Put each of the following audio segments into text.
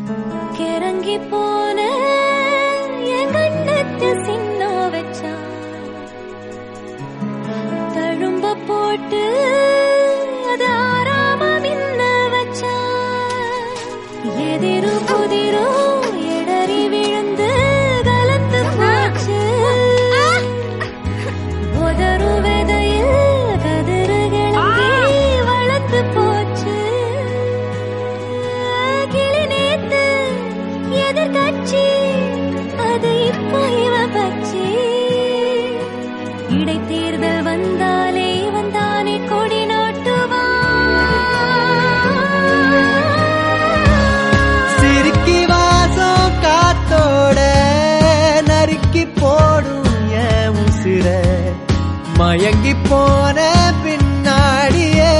கிறங்கி போன என் கண்ணத்தில் சின்ன வச்சான் தழும்ப போட்டு அது ஆறாம மின்ன வச்சான் எதிரோ புதிரோ இடறி விழுந்து கலந்து போச்சு உதறு விதையில் கதிரு கிளம்பி வளர்த்து போச்சு கிளி நேத்து எதிர்கட்சி அது இப்போ இவ பச்சி இடைத்தேர்தல் வந்தாலே வந்தானே கொடி நாட்டுவான் சிரிக்கி வாசம் காத்தோட நறுக்கி போடும் என் உசிர மயங்கி போன பின்னாடியே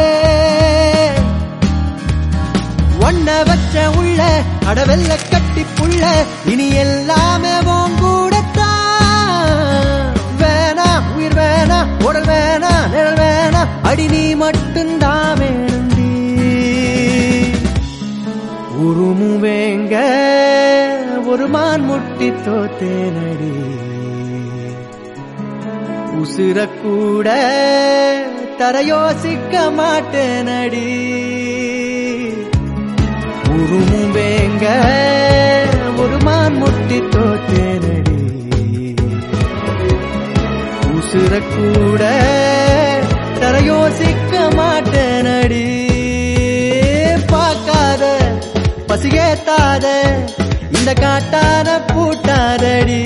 ஒன்ன வச்ச உள்ள அடவெல்ல கட்டி புள்ள இனி எல்லாமே உன் கூடத்தான் வேணா உயிர் வேணா உடல் வேணா நிழல் வேணா அடி நீ மட்டும்தான் வேணுண்டி உருமுவேங்க ஒரு மான் முட்டி தோத்தேனடி உசுர கூட தர யோசிக்க மாட்டேனடி உருமுவேங்க ஒரு மான் முட்டி தோத்தேனடி உசுர கூட தர யோசிக்க மாட்டேனடி பார்க்காத பசியேத்தாத இந்த காட்டான பூட்டாதடி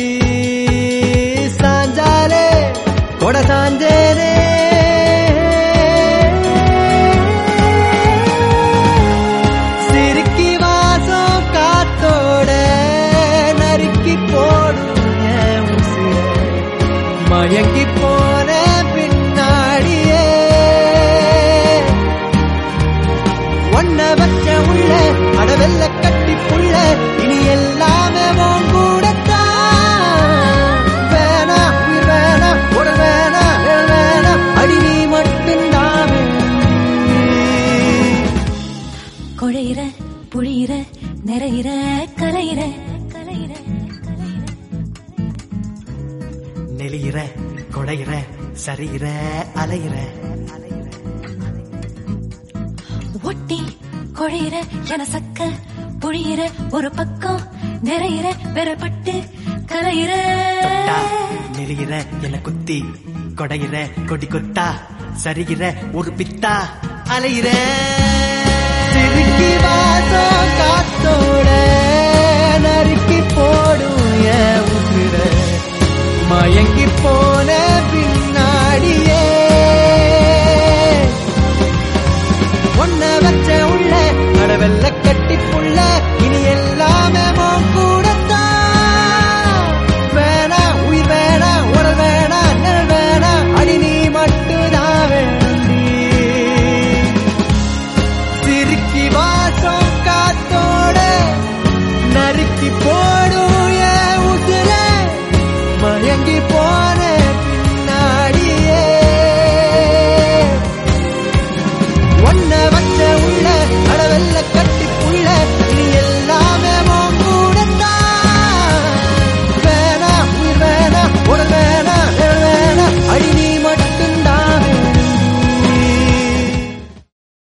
சாஞ்சாலே கொட சாஞ்சேனே சிரிக்கி வாசம் காத்தோட நறுக்கி போடும் என் உசிரை. மயங்கி போன பின்னாடியே ஒன்ன வச்ச உள்ள அடவெல்ல கட்டி புள்ள இனி எல்லாமே உன் கூடத்தான் வேணா உயிர் வேணா உடல் வேணா நிழல் வேணா அடி நீ மட்டும்தான் வேணும். குழையிற புழியிற நிறையிற கலையிற கலையிற நெளியிற கொடையிற சரியிற அலையிற ஒட்டி குழையிற என சக்க புழியிற ஒரு பக்கம் நிறையிற பெறப்பட்டு கலையிற தொட்டா நெளியிற என குத்தி கொடையிற கொடி கொத்தா சரிகிற ஒரு பித்தா அலையிற சிரிக்கி வாச